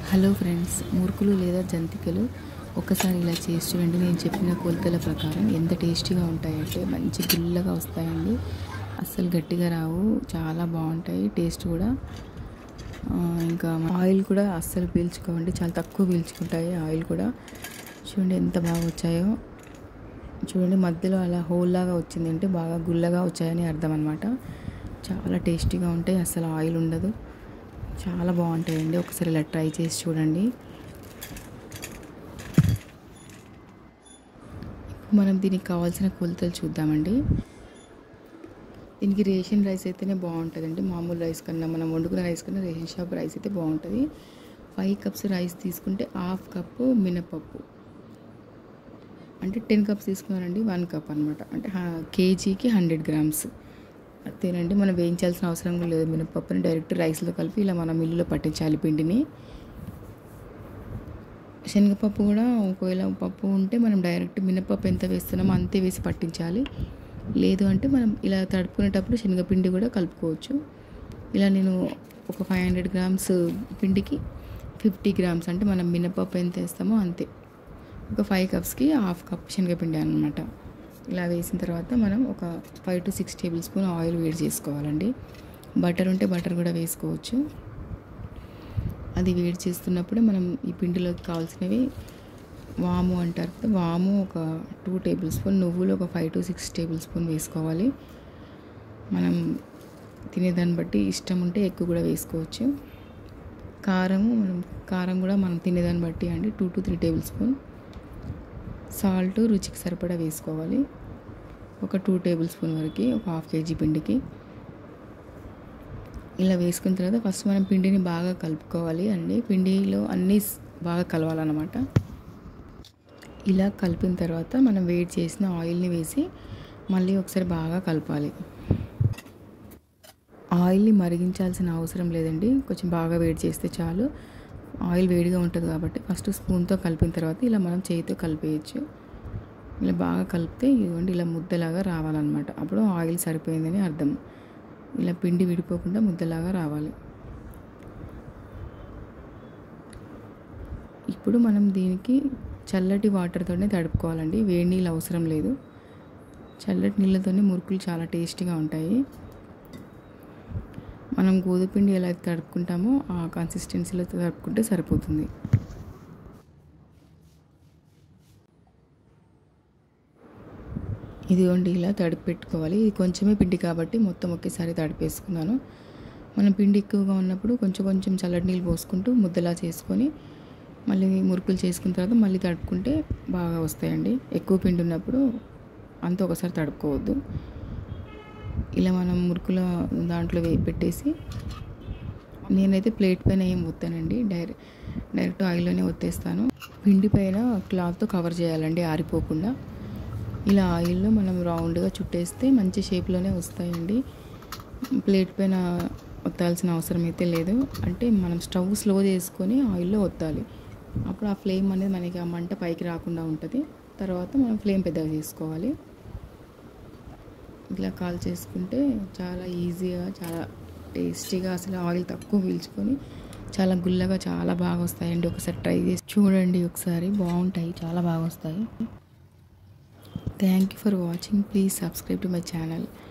hello friends మురుకులు లేదా జంతికలు ఒకసారి ఇలా చేసి చూడండి నేను చెప్పిన కొలతల ప్రకారం ఎంత టేస్టీగా ఉంటాయంటే మంచి గుల్లగా వస్తాయండి అస్సలు గట్టిగా రావు చాలా బాగుంటాయి టేస్ట్ కూడా ఆ, ఇంకా ఆయిల్ కూడా అస్సలు పీల్చుకోవండి చాలా తక్కువ పీల్చుకుంటాయి ఆయిల్ కూడా చూడండి ఎంత బాగా వచ్చాయో చూడండి మధ్యలో అలా హోల్ లాగా వచ్చింది అంటే బాగా గుల్లగా వచ్చాయని అర్థం అనమాట చాలా టేస్టీగా ఉంటాయి అసలు ఆయిల్ ఉండదు చాలా బాగుంటాయండి ఒకసారి ఇలా ట్రై చేసి చూడండి ఇప్పుడు మనం దీనికి కావాల్సిన కొలతలు చూద్దామండి దీనికి రేషన్ రైస్ అయితేనే బాగుంటుందండి మామూలు రైస్ కన్నా మనం వండుకున్న రైస్ కన్నా రేషన్ షాప్ రైస్ అయితే బాగుంటుంది ఫైవ్ కప్స్ రైస్ తీసుకుంటే హాఫ్ కప్పు మినపప్పు అంటే టెన్ కప్స్ తీసుకున్నారండి వన్ కప్ అనమాట అంటే హా- కేజీకి హండ్రెడ్ గ్రామ్స్ అంతేనండి మనం వేయించాల్సిన అవసరం కూడా లేదు మినపప్పుని డైరెక్ట్ రైస్లో కలిపి ఇలా మనం మిల్లులో పట్టించాలి పిండిని శనగపప్పు కూడా ఒకవేళ పప్పు ఉంటే మనం డైరెక్ట్ మినపప్పు ఎంత వేస్తున్నామో అంతే వేసి పట్టించాలి లేదు అంటే మనం ఇలా తడుపుకునేటప్పుడు శనగపిండి కూడా కలుపుకోవచ్చు ఇలా నేను ఒక ఫైవ్ హండ్రెడ్ గ్రామ్స్ పిండికి ఫిఫ్టీ గ్రామ్స్ అంటే మనం మినపప్పు ఎంత వేస్తామో అంతే ఒక ఫైవ్ కప్స్కి హాఫ్ కప్ శనగపిండి అనమాట ఇలా వేసిన తర్వాత మనం ఒక five to six tablespoon oil వేడి చేసుకోవాలండి బటర్ ఉంటే బటర్ కూడా వేసుకోవచ్చు అది వేడి చేస్తున్నప్పుడు మనం ఈ పిండిలోకి కావాల్సినవి వాము అంటారు కదా వాము ఒక టూ టేబుల్ స్పూన్ నువ్వులు ఒక five to six tablespoon వేసుకోవాలి మనం తినేదాన్ని బట్టి ఇష్టం ఉంటే ఎక్కువ కూడా వేసుకోవచ్చు కారము మనం కారం కూడా మనం తినేదాన్ని బట్టి అండి two to three tablespoon salt రుచికి సరిపడా వేసుకోవాలి ఒక టూ టేబుల్ స్పూన్ వరకు ఒక హాఫ్ కేజీ పిండికి ఇలా వేసుకున్న తర్వాత ఫస్ట్ మనం పిండిని బాగా కలుపుకోవాలి అండి పిండిలో అన్నీ స్- బాగా కలవాలన్నమాట ఇలా కలిపిన తర్వాత మనం వేడి చేసిన ఆయిల్ని వేసి మళ్ళీ ఒకసారి బాగా కలపాలి ఆయిల్ని మరిగించాల్సిన అవసరం లేదండి కొంచెం బాగా వేడి చేస్తే చాలు ఆయిల్ వేడిగా ఉంటుంది కాబట్టి ఫస్ట్ స్పూన్తో కలిపిన తర్వాత ఇలా మనం చేతితో కలిపేయచ్చు ఇలా బాగా కలిపితే ఇదిగోండి ఇలా ముద్దలాగా రావాలన్నమాట అప్పుడు ఆయిల్ సరిపోయిందని అర్థం ఇలా పిండి విడిపోకుండా ముద్దలాగా రావాలి ఇప్పుడు మనం దీనికి చల్లటి వాటర్తోనే తడుపుకోవాలండి వేడి నీళ్ళు అవసరం లేదు చల్లటి నీళ్ళతోనే మురుకులు చాలా టేస్టీగా ఉంటాయి మనం గోధుమపిండి ఎలా తడుపుకుంటామో ఆ కన్సిస్టెన్సీలో తడుపుకుంటే సరిపోతుంది ఇదిగోండి ఇలా తడిపి పెట్టుకోవాలి ఇది కొంచెమే పిండి కాబట్టి మొత్తం ఒకేసారి తడిపేసుకున్నాను మనం పిండి ఎక్కువగా ఉన్నప్పుడు కొంచెం కొంచెం చల్లటి నీళ్ళు పోసుకుంటూ ముద్దలా చేసుకొని మళ్ళీ మురుకులు చేసుకున్న తర్వాత మళ్ళీ తడుపుకుంటే బాగా వస్తాయండి ఎక్కువ పిండి ఉన్నప్పుడు అంతా ఒకసారి తడుపుకోవద్దు ఇలా మనం మురుకుల దాంట్లో వే పెట్టేసి నేనైతే ప్లేట్ పైన ఏం ఒత్తానండి డైరెక్ట్ డైరెక్ట్ ఆయిల్లోనే ఒత్తేస్తాను పిండి పైన క్లాత్తో కవర్ చేయాలండి ఆరిపోకుండా ఇలా ఆయిల్లో మనం రౌండ్గా చుట్టేస్తే మంచి షేప్లోనే వస్తాయండి ప్లేట్ పైన ఒత్తాల్సిన అవసరం అయితే లేదు అంటే మనం స్టవ్ స్లో చేసుకొని ఆయిల్లో ఒత్తాలి అప్పుడు ఆ ఫ్లేమ్ అనేది మనకి ఆ మంట పైకి రాకుండా ఉంటుంది తర్వాత మనం ఫ్లేమ్ పెద్దగా చేసుకోవాలి ఇట్లా కాల్ చేసుకుంటే చాలా ఈజీగా చాలా టేస్టీగా అసలు ఆయిల్ తక్కువ పీల్చుకొని చాలా గుల్లగా చాలా బాగా వస్తాయండి ఒకసారి ట్రై చేసి చూడండి ఒకసారి బాగుంటాయి చాలా బాగా వస్తాయి thank you for watching please subscribe to my channel